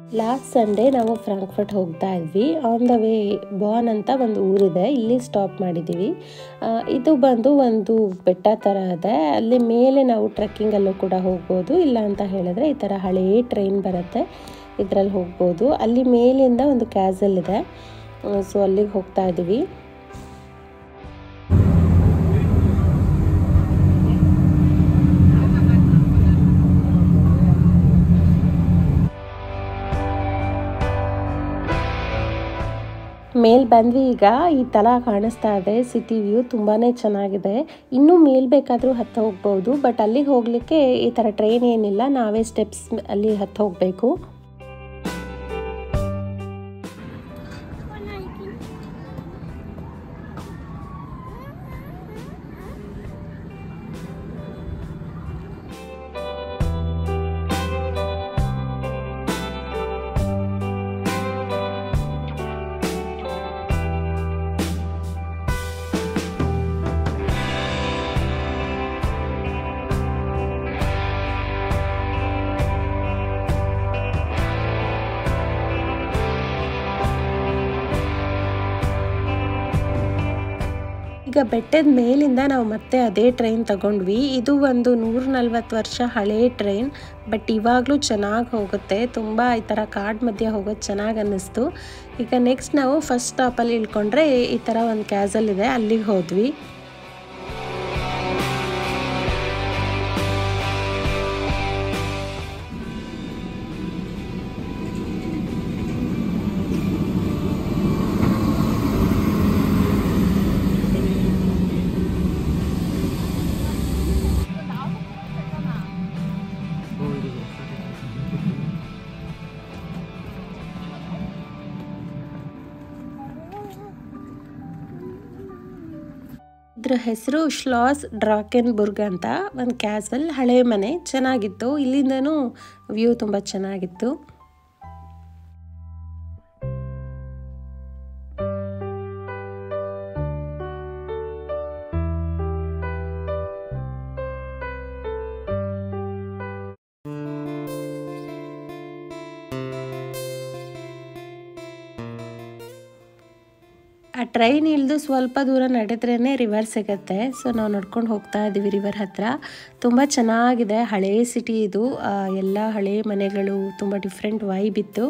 last Sunday ನಾವು Frankfurt ಹೋಗ್ತಾ ಇದ್ವಿ ಆನ್ ದ ವೇ ಬಾನ್ ಅಂತ ಒಂದು ಊರಿದೆ ಇಲ್ಲಿ ಸ್ಟಾಪ್ ಮಾಡಿದ್ದೀವಿ ಆ, ಇದು ಬಂದು ಒಂದು ಬೆಟ್ಟ ಥರ ಇದೆ ಅಲ್ಲಿ ಮೇಲೆ ನಾವು ಟ್ರೆಕ್ಕಿಂಗಲ್ಲೂ ಕೂಡ ಹೋಗ್ಬೋದು ಇಲ್ಲ ಅಂತ ಹೇಳಿದ್ರೆ ಈ ಥರ ಹಳೆಯ ಟ್ರೈನ್ ಬರುತ್ತೆ ಇದರಲ್ಲಿ ಹೋಗ್ಬೋದು ಅಲ್ಲಿ ಮೇಲಿಂದ ಒಂದು ಕ್ಯಾಸಲ್ ಇದೆ ಸೊ ಅಲ್ಲಿಗೆ ಹೋಗ್ತಾ ಇದ್ದೀವಿ ಮೇಲ್ ಬಂದ್ವಿ ಈಗ ಈ ಥರ ಕಾಣಿಸ್ತಾ ಇದೆ ಸಿಟಿ ವ್ಯೂ ತುಂಬಾ ಚೆನ್ನಾಗಿದೆ ಇನ್ನೂ ಮೇಲ್ ಬೇಕಾದರೂ ಹತ್ತ ಹೋಗ್ಬೋದು ಬಟ್ ಅಲ್ಲಿಗೆ ಹೋಗಲಿಕ್ಕೆ ಈ ಥರ ಟ್ರೈನ್ ಏನಿಲ್ಲ ನಾವೇ ಸ್ಟೆಪ್ಸ್ ಅಲ್ಲಿ ಹತ್ತ ಹೋಗಬೇಕು ಈಗ ಬೆಟ್ಟದ ಮೇಲಿಂದ ನಾವು ಮತ್ತೆ ಅದೇ ಟ್ರೈನ್ ತಗೊಂಡ್ವಿ ಇದು ಒಂದು ನೂರ ನಲ್ವತ್ತು ವರ್ಷ ಹಳೇ ಟ್ರೈನ್ ಬಟ್ ಇವಾಗಲೂ ಚೆನ್ನಾಗಿ ಹೋಗುತ್ತೆ ತುಂಬ ಈ ಥರ ಕಾಡ್ ಮಧ್ಯೆ ಹೋಗೋದು ಚೆನ್ನಾಗಿ ಅನ್ನಿಸ್ತು ಈಗ ನೆಕ್ಸ್ಟ್ ನಾವು ಫಸ್ಟ್ ಸ್ಟಾಪಲ್ಲಿ ಇಳ್ಕೊಂಡ್ರೆ ಈ ಥರ ಒಂದು ಕ್ಯಾಸಲ್ ಇದೆ ಅಲ್ಲಿಗೆ ಹೋದ್ವಿ ಇದ್ರ ಹೆಸರು ಶ್ಲಾಸ್ ಡ್ರಾಕೆನ್ಬುರ್ಗ್ ಅಂತ ಒಂದು ಕ್ಯಾಸಲ್ ಹಳೆ ಮನೆ ಚೆನ್ನಾಗಿತ್ತು ಇಲ್ಲಿಂದನೂ ವ್ಯೂ ತುಂಬ ಚೆನ್ನಾಗಿತ್ತು ಆ ಟ್ರೈನ್ ಇಳಿದು ಸ್ವಲ್ಪ ದೂರ ನಡೆದ್ರೇ ರಿವರ್ ಸಿಗತ್ತೆ ಸೊ ನಾವು ನಡ್ಕೊಂಡು ಹೋಗ್ತಾ ಇದ್ದೀವಿ ರಿವರ್ ಹತ್ರ ತುಂಬ ಚೆನ್ನಾಗಿದೆ ಹಳೇ ಸಿಟಿ ಇದು ಆ, ಎಲ್ಲ ಹಳೇ ಮನೆಗಳು ತುಂಬ ಡಿಫ್ರೆಂಟ್ ವೈಬ್ ಇತ್ತು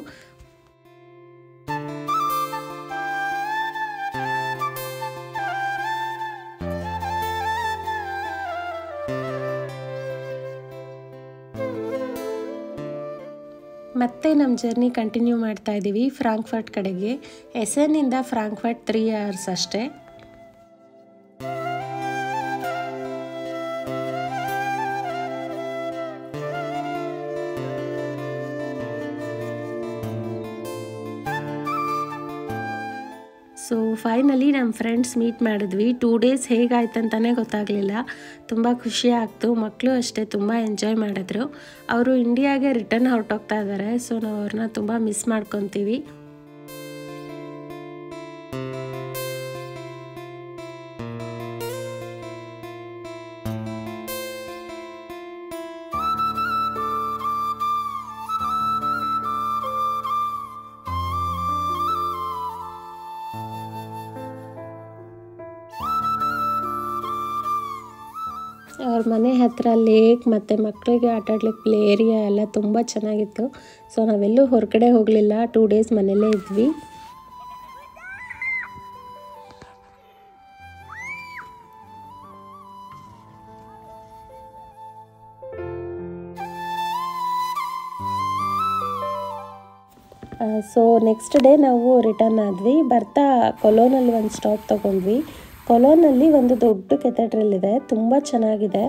ಮತ್ತೆ ನಮ್ಮ ಜರ್ನಿ ಕಂಟಿನ್ಯೂ ಮಾಡ್ತಾ ಇದ್ದೀವಿ ಫ್ರಾಂಕ್ಫರ್ಟ್ ಕಡೆಗೆ ಎಸ್ ಎನ್ನಿಂದ ಫ್ರಾಂಕ್ಫರ್ಟ್ ತ್ರೀ ಅವರ್ಸ್ ಅಷ್ಟೇ ಸೊ ಫೈನಲಿ ನಮ್ಮ ಫ್ರೆಂಡ್ಸ್ ಮೀಟ್ ಮಾಡಿದ್ವಿ ಟೂ ಡೇಸ್ ಹೇಗಾಯ್ತಂತಲೇ ಗೊತ್ತಾಗಲಿಲ್ಲ ತುಂಬ ಖುಷಿ ಆಗ್ತು ಮಕ್ಕಳು ಅಷ್ಟೇ ತುಂಬ ಎಂಜಾಯ್ ಮಾಡಿದ್ರು ಅವರು ಇಂಡಿಯಾಗೆ ರಿಟರ್ನ್ ಹೊರಟೋಗ್ತಾ ಇದ್ದಾರೆ ಸೊ ನಾವು ಅವ್ರನ್ನ ತುಂಬ ಮಿಸ್ ಮಾಡ್ಕೊತೀವಿ ಅವ್ರ ಮನೆ ಹತ್ರ ಲೇಕ್ ಮತ್ತು ಮಕ್ಕಳಿಗೆ ಆಟಾಡ್ಲಿಕ್ಕೆ ಪ್ಲೇ ಏರಿಯಾ ಎಲ್ಲ ತುಂಬ ಚೆನ್ನಾಗಿತ್ತು ಸೊ ನಾವೆಲ್ಲೂ ಹೊರಗಡೆ ಹೋಗಲಿಲ್ಲ ಟೂ ಡೇಸ್ ಮನೆಯಲ್ಲೇ ಇದ್ವಿ ಸೊ ನೆಕ್ಸ್ಟ್ ಡೇ ನಾವು ರಿಟರ್ನ್ ಆದ್ವಿ ಬರ್ತಾ ಕೊಲೋನಲ್ಲಿ ಒಂದು ಸ್ಟಾಪ್ ತಗೊಂಡ್ವಿ ಕೊಲೋನಲ್ಲಿ ಒಂದು ದೊಡ್ಡ ಕೆಥೆಡ್ರಲ್ ಇದೆ ತುಂಬ ಚೆನ್ನಾಗಿದೆ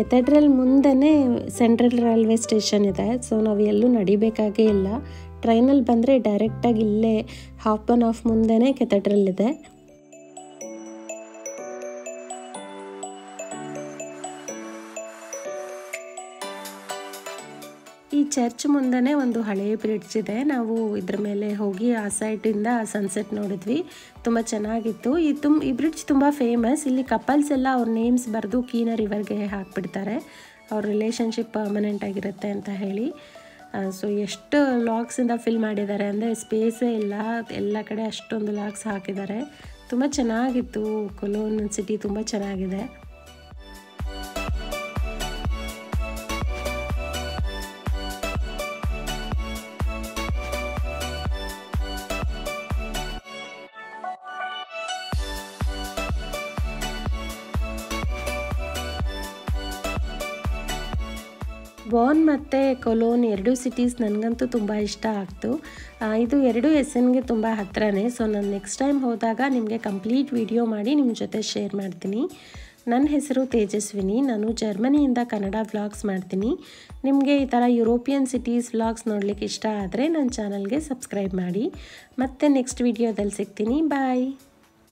ಕೆಥೆಡ್ರಲ್ ಮುಂದೆನೇ ಸೆಂಟ್ರಲ್ ರೈಲ್ವೆ ಸ್ಟೇಷನ್ ಇದೆ ಸೊ ನಾವು ಎಲ್ಲೂ ನಡಿಬೇಕಾಗೇ ಇಲ್ಲ ಟ್ರೈನಲ್ಲಿ ಬಂದರೆ ಡೈರೆಕ್ಟಾಗಿ ಇಲ್ಲೇ ಹಾಫ್ ಆನ್ ಆಫ್ ಮುಂದೆನೇ ಕೆಥೆಡ್ರಲ್ ಇದೆ ಈ ಚರ್ಚ್ ಮುಂದೆನೇ ಒಂದು ಹಳೆಯ ಬ್ರಿಡ್ಜ್ ಇದೆ ನಾವು ಇದ್ರ ಮೇಲೆ ಹೋಗಿ ಆ ಸೈಡಿಂದ ಸನ್ಸೆಟ್ ನೋಡಿದ್ವಿ ತುಂಬ ಚೆನ್ನಾಗಿತ್ತು ಈ ತುಮ್ ಈ ಬ್ರಿಡ್ಜ್ ತುಂಬ ಫೇಮಸ್ ಇಲ್ಲಿ ಕಪಲ್ಸ್ ಎಲ್ಲ ಅವ್ರ ನೇಮ್ಸ್ ಬರೆದು ಕೀನ ರಿವರ್ಗೆ ಹಾಕ್ಬಿಡ್ತಾರೆ ಅವ್ರ ರಿಲೇಷನ್ಶಿಪ್ ಪರ್ಮನೆಂಟ್ ಆಗಿರುತ್ತೆ ಅಂತ ಹೇಳಿ ಸೊ ಎಷ್ಟು ಲಾಗ್ಸಿಂದ ಫಿಲ್ ಮಾಡಿದ್ದಾರೆ ಅಂದರೆ ಸ್ಪೇಸೇ ಇಲ್ಲ ಎಲ್ಲ ಕಡೆ ಅಷ್ಟೊಂದು ಲಾಗ್ಸ್ ಹಾಕಿದ್ದಾರೆ ತುಂಬ ಚೆನ್ನಾಗಿತ್ತು ಕೊಲೋನ್ ಸಿಟಿ ತುಂಬ ಚೆನ್ನಾಗಿದೆ ಬಾನ್ ಮತ್ತು ಕೊಲೋನ್ ಎರಡೂ ಸಿಟೀಸ್ ನನಗಂತೂ ತುಂಬ ಇಷ್ಟ ಆಗ್ತು ಇದು ಎರಡು ಎಸ್ ಎನ್ಗೆ ತುಂಬ ಹತ್ರನೇ ಸೊ ನಾನು ನೆಕ್ಸ್ಟ್ ಟೈಮ್ ಹೋದಾಗ ನಿಮಗೆ ಕಂಪ್ಲೀಟ್ ವಿಡಿಯೋ ಮಾಡಿ ನಿಮ್ಮ ಜೊತೆ ಶೇರ್ ಮಾಡ್ತೀನಿ ನನ್ನ ಹೆಸರು ತೇಜಸ್ವಿನಿ ನಾನು ಜರ್ಮನಿಯಿಂದ ಕನ್ನಡ ವ್ಲಾಗ್ಸ್ ಮಾಡ್ತೀನಿ ನಿಮಗೆ ಈ ಥರ ಯುರೋಪಿಯನ್ ಸಿಟೀಸ್ ವ್ಲಾಗ್ಸ್ ನೋಡಲಿಕ್ಕೆ ಇಷ್ಟ ಆದರೆ ನನ್ನ ಚಾನಲ್ಗೆ ಸಬ್ಸ್ಕ್ರೈಬ್ ಮಾಡಿ ಮತ್ತೆ ನೆಕ್ಸ್ಟ್ ವಿಡಿಯೋದಲ್ಲಿ ಸಿಗ್ತೀನಿ ಬಾಯ್